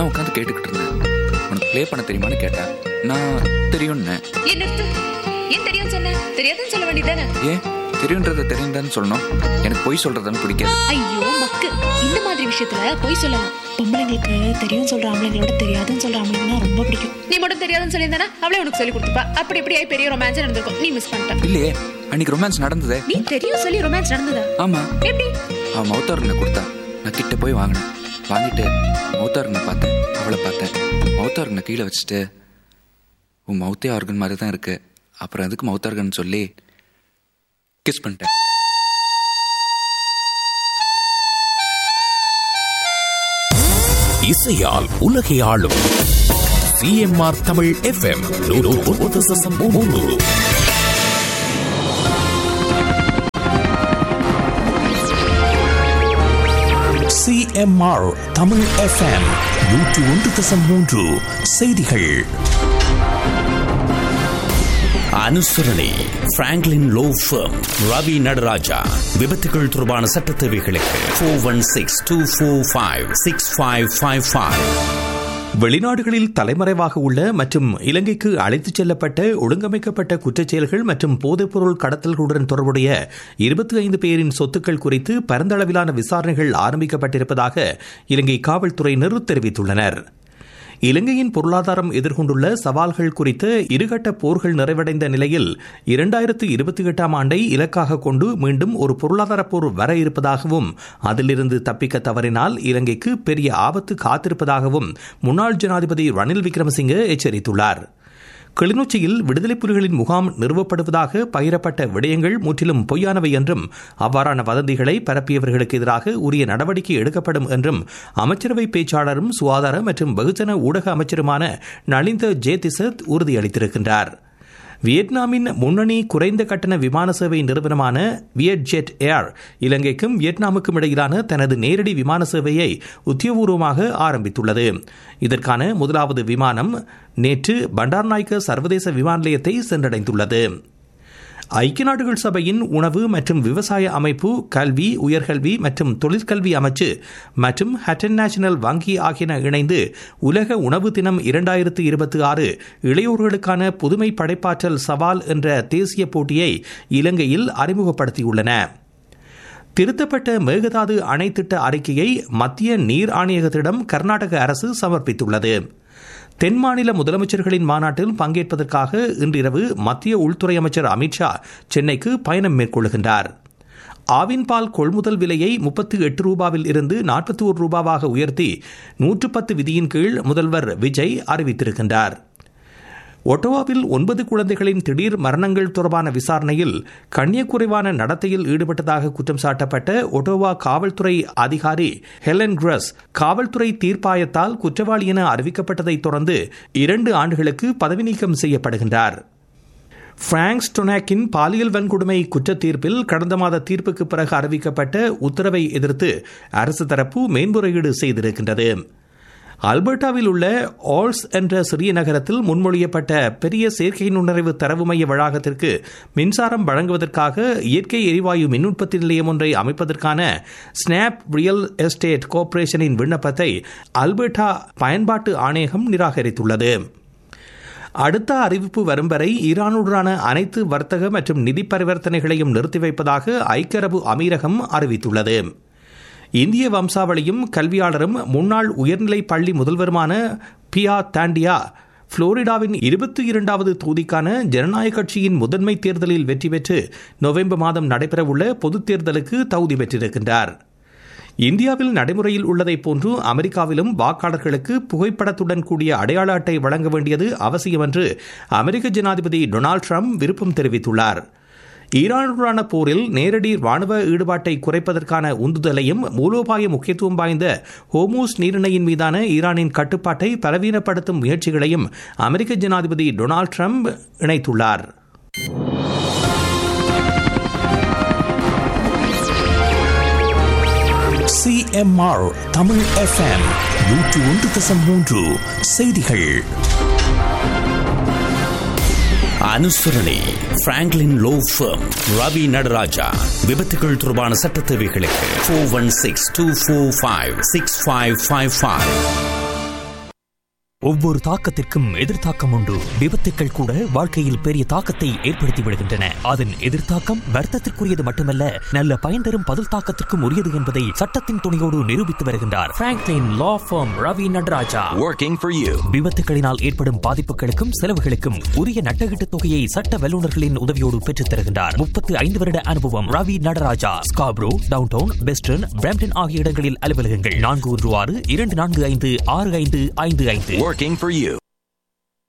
நான் உட்காந்து கேட்டுக்கிட்டு இருந்தேன் உனக்கு ப்ளே பண்ண தெரியுமான்னு கேட்டேன் நான் தெரியும்னு என்ன அர்த்தம்? ஏன் தெரியும் சொன்ன தெரியாதுன்னு சொல்ல வேண்டியதானே ஏன் தெரியுன்றத தெரியுதான்னு சொல்லணும் எனக்கு பொய் சொல்றதுன்னு பிடிக்காது ஐயோ மக்கு இந்த மாதிரி விஷயத்துல போய் சொல்லலாம் பொம்பளைங்களுக்கு தெரியும் சொல்ற ஆம்பளைங்களோட தெரியாதுன்னு சொல்ற ஆம்பளைங்கன்னா ரொம்ப பிடிக்கும் நீ மட்டும் தெரியாதுன்னு சொல்லியிருந்தானா அவளே உனக்கு சொல்லி கொடுத்துப்பா அப்படி இப்படி ஆயி பெரிய ரொமான்ஸ் நடந்திருக்கும் நீ மிஸ் பண்ணிட்ட இல்லையே அன்னைக்கு ரொமான்ஸ் நடந்ததே நீ தெரியும் சொல்லி ரொமான்ஸ் நடந்ததா ஆமா எப்படி அவன் மௌத்தாரனை கொடுத்தா நான் கிட்ட போய் வாங்கினேன் வாங்கிட்டு மௌத்தாரனை பார்த்தேன் அவளை பார்த்தேன் மௌத்தாரனை கீழே வச்சுட்டு உன் மௌத்தே ஆர்கன் மாதிரி தான் இருக்கு அப்புறம் அதுக்கு மௌத்தார்கன் சொல்லி கிஸ் பண்ணிட்டேன் இசையால் உலகை ஆளும் சிஎம்ஆர் தமிழ் எஃப்எம் மூன்று சிஎம்ஆர் தமிழ் எஃப்எம் நூற்று ஒன்று தசம் மூன்று செய்திகள் அனுசரணை Franklin law firm Ravi Nataraja விபத்துகள் தொடர்பான சட்ட தேவைகளுக்கு four one six two four five six five five five வெளிநாடுகளில் தலைமறைவாக உள்ள மற்றும் இலங்கைக்கு அழைத்துச் செல்லப்பட்ட ஒழுங்கமைக்கப்பட்ட குற்றச்செயல்கள் மற்றும் போதைப்பொருள் கடத்தல்களுடன் தொடர்புடைய இருபத்தி ஐந்து பேரின் சொத்துக்கள் குறித்து பரந்தளவிலான விசாரணைகள் ஆரம்பிக்கப்பட்டிருப்பதாக இலங்கை காவல்துறையினர் தெரிவித்துள்ளனர் இலங்கையின் பொருளாதாரம் எதிர்கொண்டுள்ள சவால்கள் குறித்து இருகட்ட போர்கள் நிறைவடைந்த நிலையில் இரண்டாயிரத்து இருபத்தி எட்டாம் ஆண்டை இலக்காக கொண்டு மீண்டும் ஒரு பொருளாதார போர் வர இருப்பதாகவும் அதிலிருந்து தப்பிக்க தவறினால் இலங்கைக்கு பெரிய ஆபத்து காத்திருப்பதாகவும் முன்னாள் ஜனாதிபதி ரணில் விக்ரமசிங்கே எச்சரித்துள்ளார் கிளிநொச்சியில் விடுதலை புலிகளின் முகாம் நிறுவப்படுவதாக பகிரப்பட்ட விடயங்கள் முற்றிலும் பொய்யானவை என்றும் அவ்வாறான வதந்திகளை பரப்பியவர்களுக்கு எதிராக உரிய நடவடிக்கை எடுக்கப்படும் என்றும் அமைச்சரவை பேச்சாளரும் சுகாதார மற்றும் வெகுஜன ஊடக அமைச்சருமான நலிந்த ஜேதிசத் உறுதியளித்திருக்கின்றார் வியட்நாமின் முன்னணி குறைந்த கட்டண விமான சேவை நிறுவனமான வியட்ஜெட் ஏர் இலங்கைக்கும் வியட்நாமுக்கும் இடையிலான தனது நேரடி விமான சேவையை உத்தியோகபூர்வமாக ஆரம்பித்துள்ளது இதற்கான முதலாவது விமானம் நேற்று பண்டார்நாயக்க சர்வதேச விமான நிலையத்தை சென்றடைந்துள்ளது ஐக்கிய நாடுகள் சபையின் உணவு மற்றும் விவசாய அமைப்பு கல்வி உயர்கல்வி மற்றும் தொழிற்கல்வி அமைச்சு மற்றும் ஹட்டன் நேஷனல் வங்கி ஆகியன இணைந்து உலக உணவு தினம் இரண்டாயிரத்து இருபத்தி ஆறு இளையோர்களுக்கான புதுமை படைப்பாற்றல் சவால் என்ற தேசிய போட்டியை இலங்கையில் அறிமுகப்படுத்தியுள்ளன திருத்தப்பட்ட மேகதாது அணை திட்ட அறிக்கையை மத்திய நீர் ஆணையகத்திடம் கர்நாடக அரசு சமர்ப்பித்துள்ளது தென் மாநில முதலமைச்சர்களின் மாநாட்டில் பங்கேற்பதற்காக இன்றிரவு மத்திய உள்துறை அமைச்சர் அமித்ஷா சென்னைக்கு பயணம் மேற்கொள்கின்றார் ஆவின் பால் கொள்முதல் விலையை முப்பத்தி எட்டு ரூபாவில் இருந்து நாற்பத்தி ஒரு ரூபாவாக உயர்த்தி நூற்று பத்து விதியின் கீழ் முதல்வர் விஜய் அறிவித்திருக்கின்றார் ஒட்டோவாவில் ஒன்பது குழந்தைகளின் திடீர் மரணங்கள் தொடர்பான விசாரணையில் கண்ணியக்குறைவான நடத்தையில் ஈடுபட்டதாக குற்றம் சாட்டப்பட்ட ஒட்டோவா காவல்துறை அதிகாரி ஹெலன் கிரஸ் காவல்துறை தீர்ப்பாயத்தால் குற்றவாளி என அறிவிக்கப்பட்டதைத் தொடர்ந்து இரண்டு ஆண்டுகளுக்கு பதவி நீக்கம் செய்யப்படுகின்றார் பிராங்க் ஸ்டொனாக்கின் பாலியல் வன்கொடுமை குற்ற தீர்ப்பில் கடந்த மாத தீர்ப்புக்கு பிறகு அறிவிக்கப்பட்ட உத்தரவை எதிர்த்து அரசு தரப்பு மேன்முறையீடு செய்திருக்கின்றது அல்பர்டாவில் உள்ள ஆல்ஸ் என்ற சிறிய நகரத்தில் முன்மொழியப்பட்ட பெரிய செயற்கை நுண்ணறிவு தரவு மைய வளாகத்திற்கு மின்சாரம் வழங்குவதற்காக இயற்கை எரிவாயு மின் உற்பத்தி நிலையம் ஒன்றை அமைப்பதற்கான ஸ்னாப் ரியல் எஸ்டேட் கோர்ப்பரேஷனின் விண்ணப்பத்தை அல்பர்டா பயன்பாட்டு ஆணையகம் நிராகரித்துள்ளது அடுத்த அறிவிப்பு வரும் வரை ஈரானுடனான அனைத்து வர்த்தக மற்றும் நிதி பரிவர்த்தனைகளையும் நிறுத்தி வைப்பதாக ஐக்கிய அரபு அமீரகம் அறிவித்துள்ளது இந்திய வம்சாவளியும் கல்வியாளரும் முன்னாள் உயர்நிலை பள்ளி முதல்வருமான பியா தாண்டியா புளோரிடாவின் இருபத்தி இரண்டாவது தொகுதிக்கான ஜனநாயக கட்சியின் முதன்மை தேர்தலில் வெற்றி பெற்று நவம்பர் மாதம் நடைபெறவுள்ள பொதுத் தேர்தலுக்கு தகுதி பெற்றிருக்கின்றார் இந்தியாவில் நடைமுறையில் உள்ளதைப் போன்று அமெரிக்காவிலும் வாக்காளர்களுக்கு புகைப்படத்துடன் கூடிய அடையாள அட்டை வழங்க வேண்டியது அவசியம் என்று அமெரிக்க ஜனாதிபதி டொனால்டு ட்ரம்ப் விருப்பம் தெரிவித்துள்ளார் ஈரானுடனான போரில் நேரடி ராணுவ ஈடுபாட்டை குறைப்பதற்கான உந்துதலையும் மூலோபாய முக்கியத்துவம் வாய்ந்த ஹோமோஸ் நீரிணையின் மீதான ஈரானின் கட்டுப்பாட்டை பலவீனப்படுத்தும் முயற்சிகளையும் அமெரிக்க ஜனாதிபதி டொனால்டு ட்ரம்ப் இணைத்துள்ளார் சிஎம்ஆர் தமிழ் எஃப்எம் நூற்று ஒன்று தசம் மூன்று செய்திகள் அனுசரணை Franklin law firm Ravi Nataraja விபத்துகள் தொடர்பான சட்ட தேவைகளுக்கு four one six two four five six five five five ஒவ்வொரு தாக்கத்திற்கும் எதிர்த்தாக்கம் உண்டு விபத்துக்கள் கூட வாழ்க்கையில் பெரிய தாக்கத்தை ஏற்படுத்தி விடுகின்றன அதன் எதிர்த்தாக்கம் வர்த்தத்திற்குரியது மட்டுமல்ல நல்ல பயன் தரும் பதில் தாக்கத்திற்கும் உரியது என்பதை சட்டத்தின் துணையோடு நிரூபித்து வருகின்றார் Franklin law firm Ravi Nataraja Working for you. விபத்துகளினால் ஏற்படும் பாதிப்புகளுக்கும் செலவுகளுக்கும் உரிய நட்டகீட்டு தொகையை சட்ட வல்லுநர்களின் உதவியோடு பெற்றுத் தருகின்றார் முப்பத்து ஐந்து வருட அனுபவம் Ravi Nataraja Scarborough downtown western Brampton ஆகிய இடங்களில் அலுவலகங்கள் நான்கு ஒன்று ஆறு இரண்டு நான்கு ஐந்து ஆறு ஐந்து ஐந்து ஐந்து Working for you.